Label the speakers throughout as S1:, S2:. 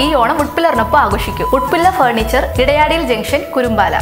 S1: ഈ ഓണം ഉഡ്പില്ലറിനൊപ്പം ആഘോഷിക്കും ഉഡ്പില്ല ഫർണിച്ചർ ഇടയാടിയിൽ ജംഗ്ഷൻ കുരുമ്പാല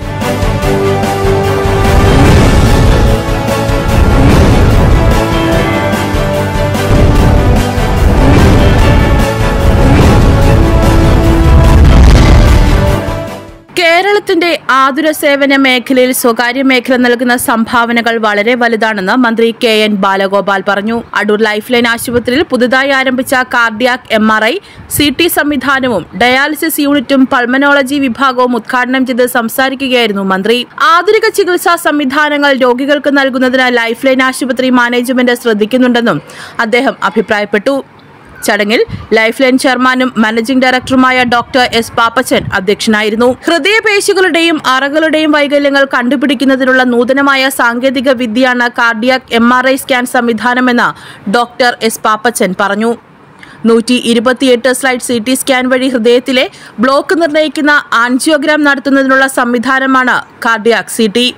S2: കേരളത്തിന്റെ ആതുര സേവന മേഖലയിൽ സ്വകാര്യ മേഖല നൽകുന്ന സംഭാവനകൾ വളരെ വലുതാണെന്ന് മന്ത്രി കെ എൻ ബാലഗോപാൽ പറഞ്ഞു അടൂർ ലൈഫ് ലൈൻ ആശുപത്രിയിൽ പുതുതായി ആരംഭിച്ച cardiac M R I C T സംവിധാനവും ഡയാലിസിസ് യൂണിറ്റും പൾമനോളജി വിഭാഗവും ഉദ്ഘാടനം ചെയ്ത് സംസാരിക്കുകയായിരുന്നു മന്ത്രി ആധുനിക ചികിത്സാ സംവിധാനങ്ങൾ രോഗികൾക്ക് നൽകുന്നതിന് ലൈഫ് ലൈൻ ആശുപത്രി മാനേജ്മെന്റ് ശ്രദ്ധിക്കുന്നുണ്ടെന്നും അദ്ദേഹം അഭിപ്രായപ്പെട്ടു ചടങ്ങിൽ ലൈഫ് ലൈൻ ചെയർമാനും മാനേജിംഗ് ഡയറക്ടറുമായ ഡോക്ടർ എസ് പാപ്പച്ചൻ അധ്യക്ഷനായിരുന്നു ഹൃദയപേശികളുടെയും അറകളുടെയും വൈകല്യങ്ങൾ കണ്ടുപിടിക്കുന്നതിനുള്ള നൂതനമായ സാങ്കേതിക വിദ്യയാണ് cardiac M R I scan സംവിധാനമെന്ന് ഡോക്ടർ എസ് പാപ്പച്ചൻ പറഞ്ഞു നൂറ്റി ഇരുപത്തിയെട്ട് സ്ലൈഡ് സി ടി സ്കാൻ വഴി ഹൃദയത്തിലെ ബ്ലോക്ക് നിർണ്ണയിക്കുന്ന ആൻജിയോഗ്രാം നടത്തുന്നതിനുള്ള സംവിധാനമാണ് കാർഡിയാക് സി ടി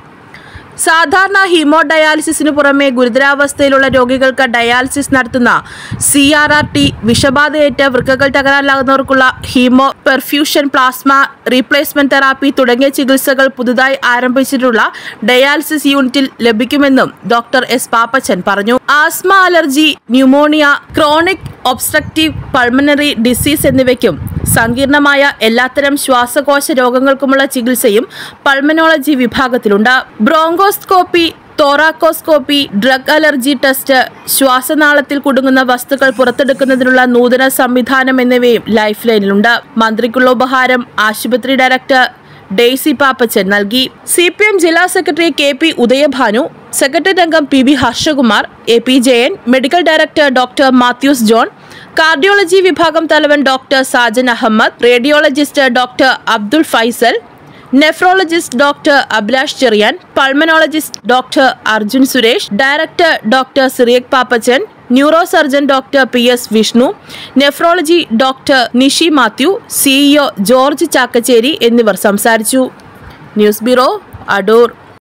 S2: സാധാരണ ഹീമോ ഡയാലിസിസിന് പുറമെ ഗുരുതരാവസ്ഥയിലുള്ള രോഗികൾക്ക് ഡയാലിസിസ് നടത്തുന്ന സി ആർ ആർ ടി വിഷബാധയേറ്റ് വൃക്കകൾ തകരാറിലാകുന്നവർക്കുള്ള haemo perfusion plasma replacement therapy തുടങ്ങിയ ചികിത്സകൾ പുതുതായി ആരംഭിച്ചിട്ടുള്ള ഡയാലിസിസ് യൂണിറ്റിൽ ലഭിക്കുമെന്നും ഡോക്ടർ എസ് പാപ്പച്ചൻ പറഞ്ഞു asthma allergy pneumonia chronic obstructive pulmonary disease എന്നിവയ്ക്കും സങ്കീർണമായ എല്ലാത്തരം ശ്വാസകോശ രോഗങ്ങൾക്കുമുള്ള ചികിത്സയും പൾമനോളജി വിഭാഗത്തിലുണ്ട് bronchoscopy thoracoscopy drug allergy test ശ്വാസനാളത്തിൽ കുടുങ്ങുന്ന വസ്തുക്കൾ പുറത്തെടുക്കുന്നതിനുള്ള നൂതന സംവിധാനം എന്നിവയും ലൈഫ് ലൈനിലുണ്ട് മന്ത്രിക്കുള്ള ഉപഹാരം ആശുപത്രി ഡയറക്ടർ ഡെയ്സി പാപ്പച്ചൻ നൽകി സി പി എം ജില്ലാ secretary K P Udayabhanu secretary അംഗം P B Harshakumar A P Jayan medical director doctor Mathews John cardiology വിഭാഗം തലവൻ doctor Sajan Ahammed radiologist doctor Abdul Faisal nephrologist doctor Abhilash Cherian pulmonologist doctor Arjun Suresh director doctor Cyriac Pappachan neuro surgeon doctor P S Vishnu nephrology doctor Nishi Mathew CEO George Chakkachery എന്നിവർ സംസാരിച്ചു news bureau Adoor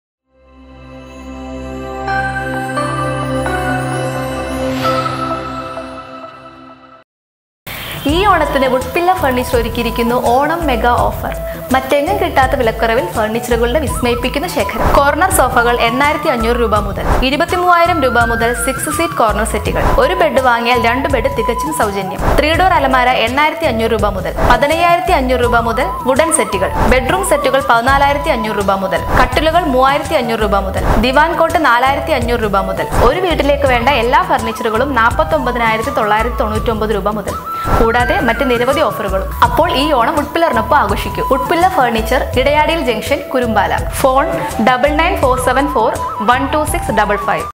S1: ഈ ഓണത്തിന് വുഡ്പില്ല furniture ഒരുക്കിയിരിക്കുന്നു Onam mega offer മറ്റെങ്ങും കിട്ടാത്ത വിലക്കുറവിൽ ഫർണിച്ചറുകളുടെ വിസ്മയിപ്പിക്കുന്ന ശേഖരം കോർണർ സോഫകൾ എണ്ണായിരത്തി അഞ്ഞൂറ് രൂപ മുതൽ ഇരുപത്തി മൂവായിരം രൂപ മുതൽ സിക്സ് സീറ്റ് കോർണർ സെറ്റുകൾ ഒരു ബെഡ് വാങ്ങിയാൽ രണ്ട് ബെഡ് തികച്ചും സൗജന്യം ത്രീ ഡോർ അലമാര എണ്ണായിരത്തി അഞ്ഞൂറ് രൂപ മുതൽ പതിനയ്യായിരത്തി അഞ്ഞൂറ് രൂപ മുതൽ വുഡൻ സെറ്റുകൾ ബെഡ്റൂം സെറ്റുകൾ പതിനാലായിരത്തി അഞ്ഞൂറ് രൂപ മുതൽ കട്ടിലുകൾ മൂവായിരത്തി അഞ്ഞൂറ് രൂപ മുതൽ ദിവാൻ കോട്ട് നാലായിരത്തി അഞ്ഞൂറ് രൂപ മുതൽ ഒരു വീട്ടിലേക്ക് വേണ്ട എല്ലാ ഫർണിച്ചറുകളും നാൽപ്പത്തി ഒമ്പതിനായിരത്തി തൊള്ളായിരത്തി തൊണ്ണൂറ്റി ഒമ്പത് രൂപ മുതൽ കൂടാതെ മറ്റ് നിരവധി ഓഫറുകളും അപ്പോൾ ഈ ഓണം ഉഡ്പില്ലറിനൊപ്പം ആഘോഷിക്കും ഉഡ്പില്ല ഫർണിച്ചർ ഇടയാടിയിൽ junction Kurumbala phone double nine four seven four one two six double five